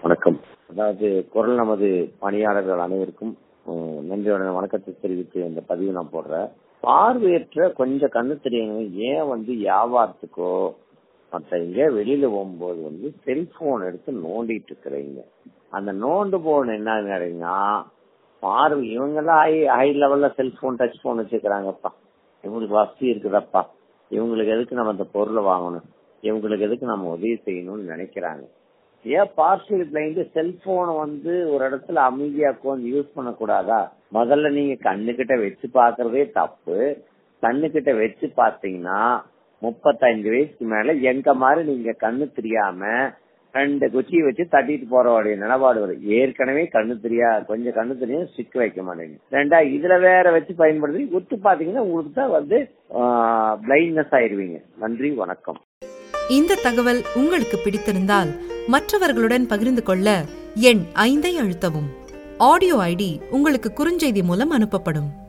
வணக்கம் அதாவது குரல் நமது பணியாளர்கள் அனைவருக்கும் உம், நன்றியோட வணக்கத்தை தெரிவித்து இந்த பதிவு நான் போடுறேன் பார்வையற்ற கொஞ்சம் கண்ணு தெரியவங்க ஏன் வந்து வியாபாரத்துக்கோ மற்ற எங்கேயோ வெளியில போகும்போது வந்து செல்போன் எடுத்து நோண்டிட்டு இருக்கிறீங்க அந்த நோண்டு போன் என்ன நடக்குன்னா பார்வை இவங்கெல்லாம் ஹை ஹை லெவல்ல செல்போன் டச் போன் வச்சுக்கிறாங்கப்பா இவங்களுக்கு வசதி இருக்குதப்பா இவங்களுக்கு எதுக்கு நம்ம அந்த பொருளை வாங்கணும் இவங்களுக்கு எதுக்கு நம்ம உதவி செய்யணும்னு நினைக்கிறாங்க ஏன் பார்ஷியல் பிளைண்ட் செல்போனை வந்து ஒரு இடத்துல அமைதியா உட்காந்து யூஸ் பண்ணக்கூடாதா முதல்ல நீங்க கண்ணுகிட்ட வச்சு பாக்குறதே தப்பு கண்ணுகிட்ட வச்சு பாத்தீங்கன்னா முப்பத்தஞ்சு வயசுக்கு மேல எங்க மாதிரி நீங்க கண்ணு தெரியாம ரெண்டு குச்சியை வச்சு தட்டிட்டு போறவடைய நிலப்பாடு வரும் ஏற்கனவே கண்ணு தெரியா கொஞ்சம் கண்ணு தெரியும் ஸ்டிக் வைக்க மாட்டேங்க ரெண்டா இதுல வேற வச்சு பயன்படுத்தி ஒத்து பாத்தீங்கன்னா உங்களுக்கு தான் வந்து பிளைண்ட்னஸ் ஆயிருவீங்க நன்றி வணக்கம் இந்த தகவல் உங்களுக்கு பிடித்திருந்தால் மற்றவர்களுடன் பகிர்ந்து கொள்ள எண் ஐந்தை அழுத்தவும் ஆடியோ ஐடி உங்களுக்கு குறுஞ்செய்தி மூலம் அனுப்பப்படும்